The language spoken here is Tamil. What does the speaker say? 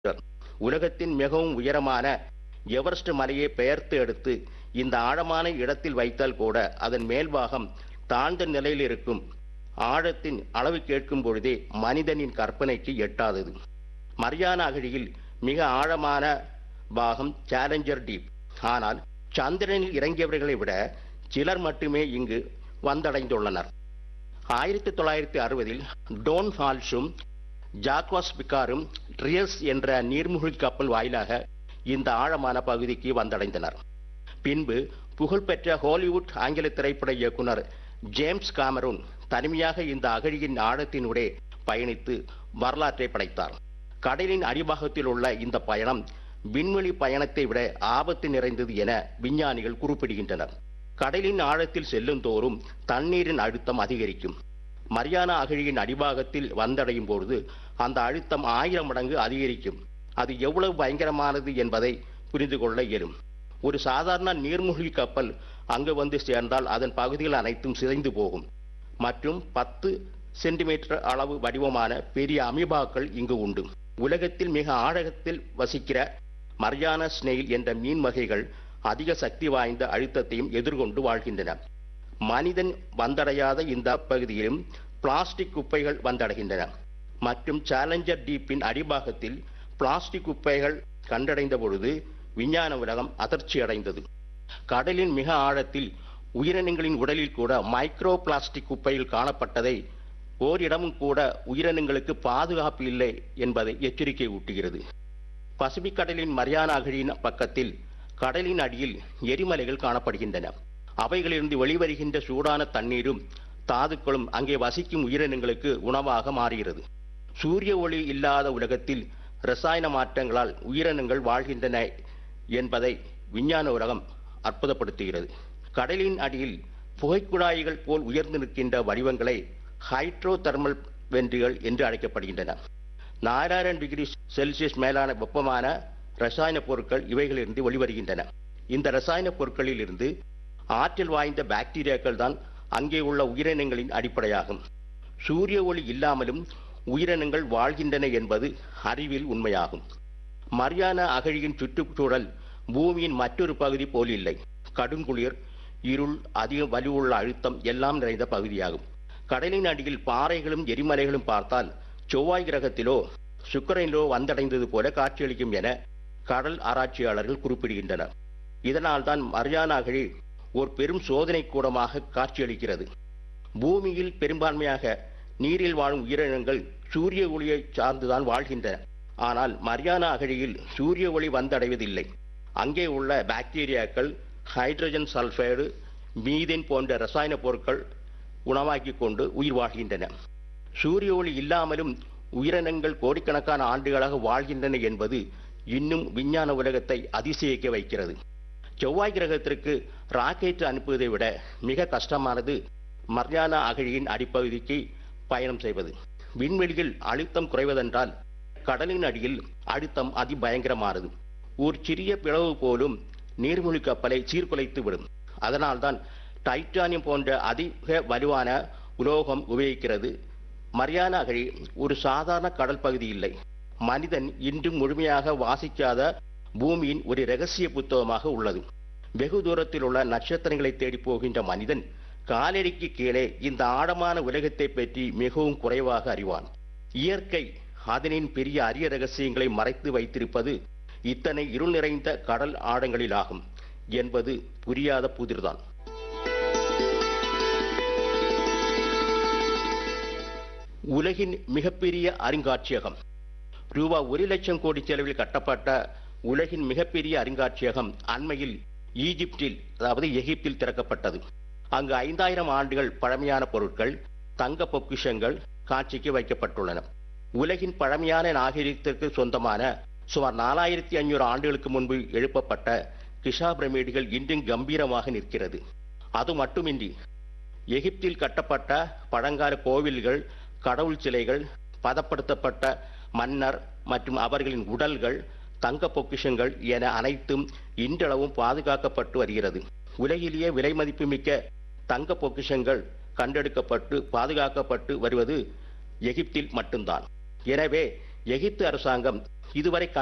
உலகத்தின் மிகவும் உயரமான எவரெஸ்ட் மலையை பெயர்த்து எடுத்து இந்த ஆழமான இடத்தில் வைத்தால் கூட அதன் மேல்பாகம் தாழ்ந்த நிலையில் இருக்கும் ஆழத்தின் அளவு கேட்கும் பொழுதே மனிதனின் கற்பனைக்கு எட்டாதது மரியான அகழியில் மிக ஆழமான பாகம் சேலஞ்சர் டீப் ஆனால் சந்திரனில் இறங்கியவர்களை விட சிலர் மட்டுமே இங்கு வந்தடைந்துள்ளனர் ஆயிரத்தி தொள்ளாயிரத்தி அறுபதில் டோன் ஹால்ஸும் ஜாக்வாஸ் பிக்காரும் ட்ரியஸ் என்ற நீர்மூழ்கி கப்பல் வாயிலாக இந்த ஆழமான பகுதிக்கு வந்தடைந்தனர் பின்பு புகழ்பெற்ற ஹாலிவுட் ஆங்கில திரைப்பட இயக்குனர் ஜேம்ஸ் காமரூன் தனிமையாக இந்த அகழியின் ஆழத்தினூடே பயணித்து வரலாற்றை படைத்தார் கடலின் அடிபாகத்தில் உள்ள இந்த பயணம் விண்வெளி பயணத்தை விட ஆபத்து நிறைந்தது என விஞ்ஞானிகள் குறிப்பிடுகின்றனர் கடலின் ஆழத்தில் செல்லும் தோறும் தண்ணீரின் அழுத்தம் அதிகரிக்கும் மரியானா அகழியின் அடிபாகத்தில் வந்தடையும் பொழுது அந்த அழுத்தம் ஆயிரம் மடங்கு அதிகரிக்கும் அது எவ்வளவு பயங்கரமானது என்பதை புரிந்து கொள்ள இயலும் ஒரு சாதாரண நீர்மூழ்கி கப்பல் அங்கு வந்து சேர்ந்தால் அதன் பகுதிகள் அனைத்தும் சிதைந்து போகும் மற்றும் பத்து சென்டிமீட்டர் அளவு வடிவமான பெரிய அமீபாக்கள் இங்கு உண்டு உலகத்தில் மிக ஆழத்தில் வசிக்கிற மரியானா ஸ்னெயில் என்ற மீன் வகைகள் அதிக சக்தி வாய்ந்த அழுத்தத்தையும் எதிர்கொண்டு வாழ்கின்றன மனிதன் வந்தடையாத இந்த பகுதியிலும் பிளாஸ்டிக் குப்பைகள் வந்தடைகின்றன மற்றும் சேலஞ்சர் டீப்பின் அடிபாகத்தில் பிளாஸ்டிக் குப்பைகள் கண்டடைந்த பொழுது விஞ்ஞான உலகம் அதிர்ச்சி அடைந்தது கடலின் மிக ஆழத்தில் உயிரினங்களின் உடலில் கூட மைக்ரோ பிளாஸ்டிக் குப்பைகள் காணப்பட்டதை ஓரிடமும் கூட உயிரினங்களுக்கு பாதுகாப்பு இல்லை என்பதை எச்சரிக்கை ஊட்டுகிறது பசிபிக் கடலின் மரியானா அகழியின் பக்கத்தில் கடலின் அடியில் எரிமலைகள் காணப்படுகின்றன அவைகளிலிருந்து வெளிவருகின்ற சூடான தண்ணீரும் தாதுக்களும் அங்கே வசிக்கும் உயிரினங்களுக்கு உணவாக மாறுகிறது சூரிய ஒளி இல்லாத உலகத்தில் ரசாயன மாற்றங்களால் உயிரினங்கள் வாழ்கின்றன என்பதை விஞ்ஞான உலகம் அற்புதப்படுத்துகிறது கடலின் அடியில் புகைக்குழாய்கள் போல் உயர்ந்து நிற்கின்ற வடிவங்களை ஹைட்ரோ தெர்மல் வென்றுகள் என்று அழைக்கப்படுகின்றன நாலாயிரம் டிகிரி செல்சியஸ் மேலான வெப்பமான ரசாயன பொருட்கள் இவைகளிலிருந்து வெளிவருகின்றன இந்த ரசாயன பொருட்களில் இருந்து ஆற்றல் வாய்ந்த பாக்டீரியாக்கள் தான் அங்கே உள்ள உயிரினங்களின் அடிப்படையாகும் சூரிய ஒளி இல்லாமலும் உயிரினங்கள் வாழ்கின்றன என்பது அறிவில் உண்மையாகும் மரியானா அகழியின் சுற்றுச்சூழல் பூமியின் மற்றொரு பகுதி போல் இல்லை கடுங்குளிர் இருள் அதிக வலுவுள்ள அழுத்தம் எல்லாம் நிறைந்த பகுதியாகும் கடலின் அடியில் பாறைகளும் எரிமலைகளும் பார்த்தால் செவ்வாய் கிரகத்திலோ சுக்கரனிலோ வந்தடைந்தது போல காட்சியளிக்கும் என கடல் ஆராய்ச்சியாளர்கள் குறிப்பிடுகின்றனர் இதனால்தான் மரியானா அகழி ஒரு பெரும் சோதனை கூடமாக காட்சியளிக்கிறது பூமியில் பெரும்பான்மையாக நீரில் வாழும் உயிரினங்கள் சூரிய ஒளியை சார்ந்துதான் வாழ்கின்றன ஆனால் மரியானா அகழியில் சூரிய ஒளி வந்தடைவதில்லை அங்கே உள்ள பாக்டீரியாக்கள் ஹைட்ரஜன் சல்ஃபைடு மீதேன் போன்ற ரசாயன பொருட்கள் உணவாக்கி கொண்டு உயிர் வாழ்கின்றன சூரிய ஒளி இல்லாமலும் உயிரினங்கள் கோடிக்கணக்கான ஆண்டுகளாக வாழ்கின்றன என்பது இன்னும் விஞ்ஞான உலகத்தை அதிசயிக்க வைக்கிறது செவ்வாய் கிரகத்திற்கு ராக்கெட் அனுப்புவதை விட மிக கஷ்டமானது மரியானா அகழியின் அடிப்பகுதிக்கு பயணம் செய்வது விண்வெளியில் அழுத்தம் குறைவதென்றால் கடலின் அடியில் அழுத்தம் அதிபயங்கரமானது ஒரு சிறிய பிளவு போலும் நீர்மூழ்கி கப்பலை சீர்குலைத்து விடும் அதனால்தான் டைட்டானியம் போன்ற அதிக வலுவான உலோகம் உபயோகிக்கிறது மரியானா அகழி ஒரு சாதாரண கடல் பகுதி இல்லை மனிதன் இன்றும் முழுமையாக வாசிக்காத பூமியின் ஒரு ரகசிய புத்தகமாக உள்ளது வெகு தூரத்தில் உள்ள நட்சத்திரங்களை தேடி போகின்ற மனிதன் காலடிக்கு கீழே இந்த ஆழமான உலகத்தை பற்றி மிகவும் குறைவாக அறிவான் இயற்கை அதனின் பெரிய அரிய ரகசியங்களை மறைத்து வைத்திருப்பது இத்தனை இருள் நிறைந்த கடல் ஆழங்களிலாகும் என்பது புரியாத புதிர்தான் உலகின் மிகப்பெரிய அருங்காட்சியகம் ரூபாய் ஒரு லட்சம் கோடி செலவில் கட்டப்பட்ட உலகின் மிகப்பெரிய அருங்காட்சியகம் அண்மையில் ஈஜிப்டில் அதாவது எகிப்தில் திறக்கப்பட்டது அங்கு ஐந்தாயிரம் ஆண்டுகள் பழமையான பொருட்கள் தங்க பொக்கிஷங்கள் காட்சிக்கு வைக்கப்பட்டுள்ளன உலகின் பழமையான நாகரிகத்திற்கு சொந்தமான சுமார் நாலாயிரத்தி ஐநூறு ஆண்டுகளுக்கு முன்பு எழுப்பப்பட்ட கிஷா பிரமிடுகள் இன்றும் கம்பீரமாக நிற்கிறது அது மட்டுமின்றி எகிப்தில் கட்டப்பட்ட பழங்கால கோவில்கள் கடவுள் சிலைகள் பதப்படுத்தப்பட்ட மன்னர் மற்றும் அவர்களின் உடல்கள் தங்க பொக்கிஷங்கள் என அனைத்தும் இன்றளவும் பாதுகாக்கப்பட்டு வருகிறது உலகிலேயே விலை மதிப்புமிக்க தங்க பொக்கிஷங்கள் கண்டெடுக்கப்பட்டு பாதுகாக்கப்பட்டு வருவது எகிப்தில் மட்டும்தான் எனவே எகிப்து அரசாங்கம் இதுவரை